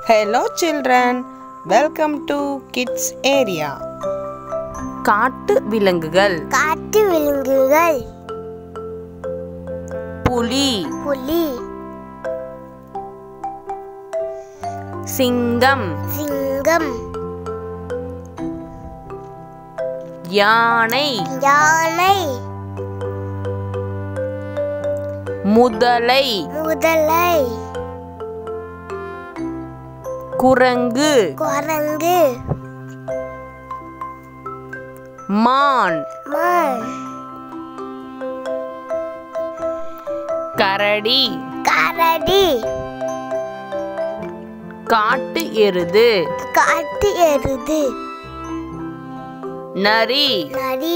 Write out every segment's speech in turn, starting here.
Hello children, welcome to kids area. காட்டு விலங்குகள் காட்டு விலங்குகள் புலி புலி சிங்கம் சிங்கம் யானை யானை முதலை முதலை குரங்கு குரங்கு மான் மான் கரடி கரடி காட்டு எருது காட்டு எருது நரி நரி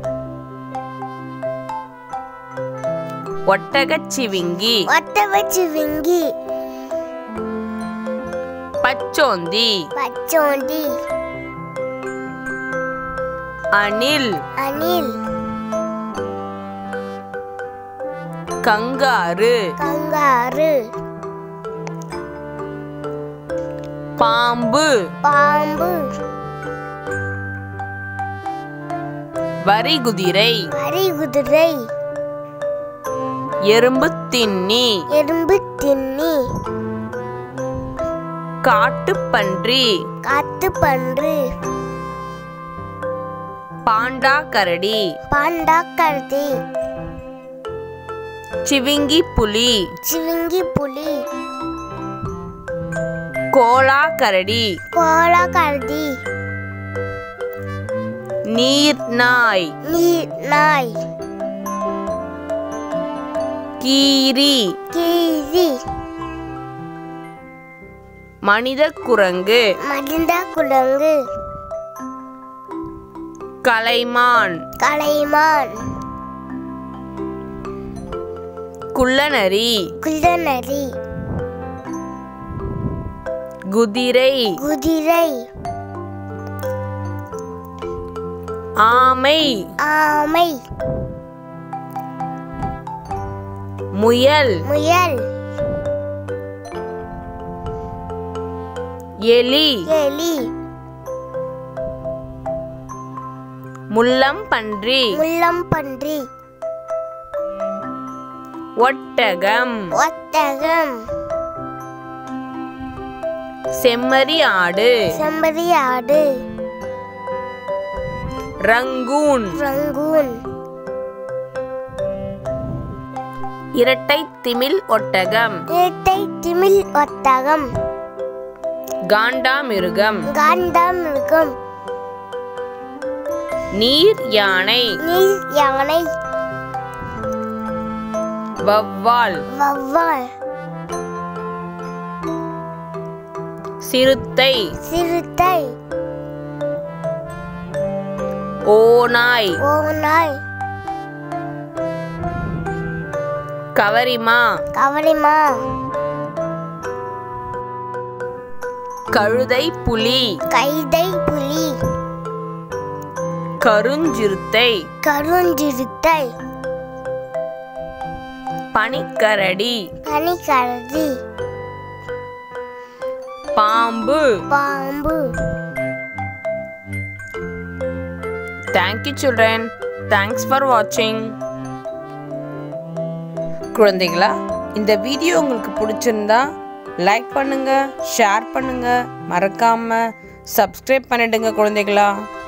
ஒட்டகச்சிவிங்கி ஒட்டவச்சிவிங்கி பச்சோந்தி பச்சோண்டி அணில் அணில் கங்காரு கங்காரு பாம்பு பாம்பு வரிகுதிரை வரி குதிரை எறும்பு தின்னி எறும்பு தின்னி காட்டுப்பன்றி காட்டு பன்று பாண்டா கரடி பாண்டா கரடி சிவிங்கி புலி சிவிங்கி புலி கோலா கரடி கோலா கரடி நீர் நாய் நீர் நாய் கீரி கீரி மனித குரங்கு மடிந்த குரங்கு கலைமான் கலைமான் குள்ளநரி குள்ளநரி குதிரை குதிரை ஆமை ஆமை முயல் முயல் எலி எலி முள்ளம்பன்றி முள்ளம் பன்றி ஒட்டகம் ஒட்டகம் செம்மறி ஆடு செம்பரி ஆடு ரங்கூன் ரங்கூன் இரட்டை திமில் ஒட்டகம் இரட்டை திமில் ஒட்டகம் காண்டாமிருகம் காண்டாமிருகம் நீர் யானை நீல் யானை வவ்வால் வவ்வால் சிறுத்தை சிறுத்தை ஓநாய் ஓநாய் கவரிமா கவரிமா கழுதை புலி கைதை புலி கருஞ்சிறுத்தை கருஞ்சிறுத்தை பனிக்கரடி பனிக்கரடி பாம்பு பாம்பு தேங்க்யூ சில்ட்ரன் தேங்க்ஸ் ஃபார் வாட்சிங் குழந்தைகளா இந்த வீடியோ உங்களுக்கு பிடிச்சிருந்தா லைக் பண்ணுங்க ஷேர் பண்ணுங்க மறக்காம சப்ஸ்கிரைப் பண்ணிடுங்க குழந்தைகளா